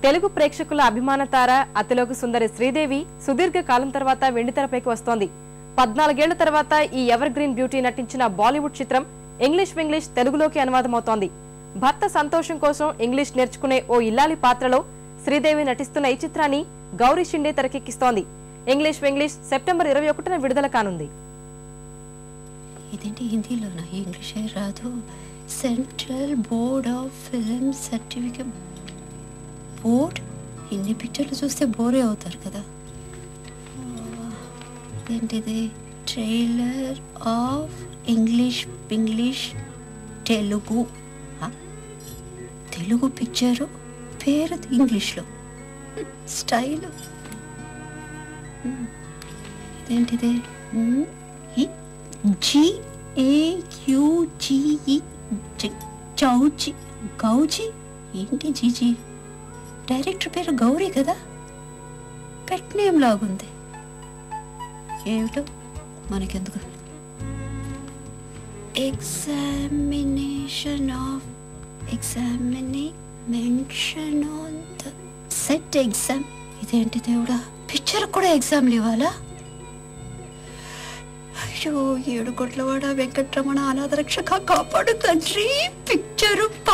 తెలుగు ప్రేక్షకుల అభిమాన తార అతిలోక సుందరి శ్రీదేవి సుదీర్ఘ కాలం తర్వాత వెండితెరపైకి వస్తోంది పద్నాలుగేళ్ల తర్వాత ఈ ఎవర్ గ్రీన్ బ్యూటీ నటించిన బాలీవుడ్ చిత్రం ఇంగ్లీష్ వింగ్లీష్ తెలుగులోకి అనువాదమవుతోంది భర్త సంతోషం కోసం ఇంగ్లీష్ నేర్చుకునే ఓ ఇల్లాలి పాత్రలో శ్రీదేవి నటిస్తున్న ఈ చిత్రాన్ని గౌరీ షిండే తెరకెక్కిస్తోంది ఇంగ్లీష్ వింగ్లీష్ సెప్టెంబర్ ఇరవై ఒకటిన విడుదల కానుంది ఇదేంటి హిందీలోనా ఇంగ్లీషే రాదు Central Board of Film Certificate board Hindi పిక్చర్లు చూస్తే బోరే అవుతారు కదా ఆ, ఏంటిది trailer of English English Telugu ఆ, తెలుగు పిక్చరు పేరు ఇంగ్లీష్లో స్టైల్ ఇదేంటిది ఉమ్, ఈ G A U G E జి- చౌజి గౌజి ఏంటి జీజీ డైరెక్టర్ పేరు గౌరీ కదా పెట్ నేమ్ లాగుంది ఏమిటో మనకెందుకు examination of examine mention on the set exam ఇదేంటి దేవుడా పిక్చర్ కూడా ఎగ్జామ్లు ఇవ్వాలా అయ్యో ఏడు కొట్లవాడ వెంకట్రమణ అనాథ రక్షక కాపాడు తండ్రి పిక్చరు